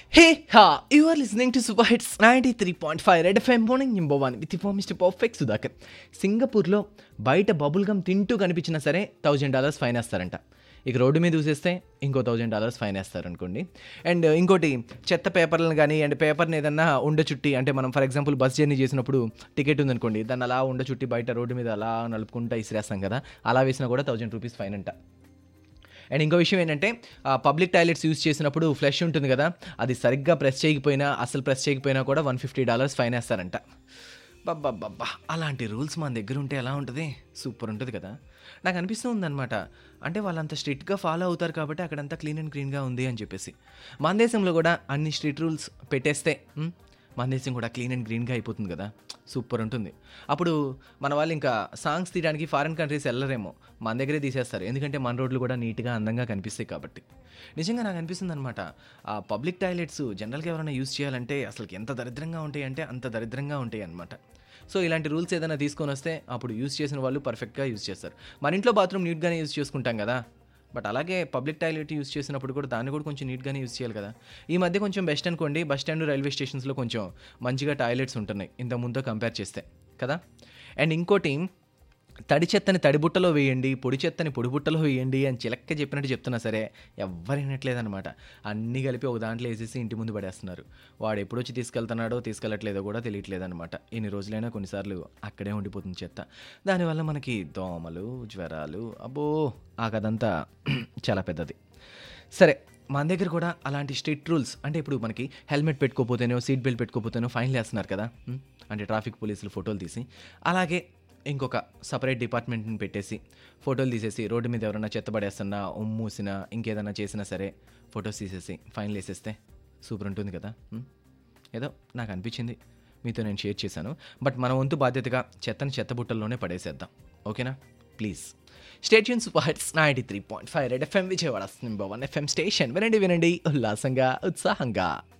Hey, ha! You are listening to Super Hits 93.5 Red FM morning number one with your Mr. Perfect Sudhakar సింగపూర్లో బయట bubble gum తింటూ కనిపించినా సరే thousand dollars fine వేస్తారంట ఇక road మీద చూసేస్తే ఇంకో థౌజండ్ డాలర్స్ ఫైన్ వేస్తారు అనుకోండి అండ్ ఇంకోటి చెత్త పేపర్లను కానీ అండ్ పేపర్ని ఏదన్నా ఉండ చుట్టి అంటే మనం ఫర్ ఎగ్జాంపుల్ బస్ జర్నీ చేసినప్పుడు టికెట్ ఉందనుకోండి దాన్ని అలా ఉండ చుట్టి బయట రోడ్డు మీద అలా నలుపుకుంటా ఇసిరేస్తాం కదా అలా వేసినా కూడా థౌజండ్ రూపీస్ ఫైన్ అంట అండ్ ఇంకో విషయం ఏంటంటే పబ్లిక్ టాయిలెట్స్ యూస్ చేసినప్పుడు ఫ్లష్ ఉంటుంది కదా అది సరిగ్గా ప్రెస్ చేయకపోయినా అసలు ప్రెస్ చేయకపోయినా కూడా వన్ ఫిఫ్టీ డాలర్స్ ఫైన్ వేస్తారంట బాబ్బా అలాంటి రూల్స్ మన దగ్గర ఉంటే ఎలా ఉంటుంది సూపర్ ఉంటుంది కదా నాకు అనిపిస్తూ ఉందన్నమాట అంటే వాళ్ళంత స్ట్రిక్ట్గా ఫాలో అవుతారు కాబట్టి అక్కడంతా క్లీన్ అండ్ క్లీన్గా ఉంది అని చెప్పేసి మన దేశంలో కూడా అన్ని స్ట్రిక్ట్ రూల్స్ పెట్టేస్తే మ్, మన దేశం కూడా క్లీన్ అండ్ గ్రీన్గా అయిపోతుంది కదా సూపర్ ఉంటుంది అప్పుడు మన వాళ్ళు ఇంకా సాంగ్స్ తీయడానికి ఫారిన్ కంట్రీస్ వెళ్ళరేమో మన దగ్గరే తీసేస్తారు ఎందుకంటే మన రోడ్లు కూడా నీట్గా అందంగా కనిపిస్తాయి కాబట్టి నిజంగా నాకు అనిపిస్తుంది అనమాట ఆ పబ్లిక్ టాయిలెట్స్ జనరల్గా ఎవరైనా యూస్ చేయాలంటే అసలు ఎంత దరిద్రంగా ఉంటాయి అంటే అంత దరిద్రంగా ఉంటాయి అనమాట సో ఇలాంటి రూల్స్ ఏదైనా తీసుకొని వస్తే అప్పుడు యూస్ చేసిన వాళ్ళు పర్ఫెక్ట్గా యూస్ చేస్తారు మన ఇంట్లో బాత్రూమ్ నీట్గానే యూస్ చేసుకుంటాం కదా బట్ అలాగే పబ్లిక్ టాయిలెట్ యూస్ చేసినప్పుడు కూడా దాన్ని కూడా కొంచెం నీట్గానే యూస్ చేయాలి కదా ఈ మధ్య కొంచెం బెస్ట్ అనుకోండి బస్ స్టాండ్ రైల్వే స్టేషన్స్లో కొంచెం మంచిగా టాయిలెట్స్ ఉంటున్నాయి ఇంత ముందు కంపేర్ చేస్తే కదా అండ్ ఇంకోటి తడి చెత్తని తడి బుట్టలో వేయండి పొడి చెత్తని పొడి బుట్టలో వేయండి అని చిలక్క చెప్పినట్టు చెప్తున్నా సరే ఎవ్వరు వినట్లేదనమాట అన్నీ కలిపి ఒక దాంట్లో వేసేసి ఇంటి ముందు పడేస్తున్నారు వాడు ఎప్పుడు వచ్చి తీసుకెళ్తున్నాడో తీసుకెళ్ళట్లేదో కూడా తెలియట్లేదనమాట ఇన్ని రోజులైనా కొన్నిసార్లు అక్కడే ఉండిపోతుంది చెత్త దానివల్ల మనకి దోమలు జ్వరాలు అబ్బో ఆ కథంతా చాలా పెద్దది సరే మన దగ్గర కూడా అలాంటి స్ట్రిక్ట్ రూల్స్ అంటే ఇప్పుడు మనకి హెల్మెట్ పెట్టుకోపోతేనో సీట్ బెల్ట్ పెట్టుకోపోతేనో ఫైన్లు వేస్తున్నారు కదా ఉం? అంటే ట్రాఫిక్ పోలీసులు ఫోటోలు తీసి అలాగే ఇంకొక సపరేట్ డిపార్ట్మెంట్ని పెట్టేసి ఫోటోలు తీసేసి రోడ్డు మీద ఎవరైనా చెత్త పడేస్తున్నా ఉమ్మూసినా ఇంకేదైనా చేసినా సరే ఫొటోస్ తీసేసి ఫైన్లు వేసేస్తే సూపర్ ఉంటుంది కదా ఉం? ఏదో నాకు అనిపించింది మీతో నేను షేర్ చేశాను బట్ మన వంతు బాధ్యతగా చెత్తని చెత్త బుట్టల్లోనే పడేసేద్దాం ఓకేనా please stay tuned super hits ninety three point five red FM Vijayawada number one FM station వినండి వినండి ఉల్లాసంగా ఉత్సాహంగా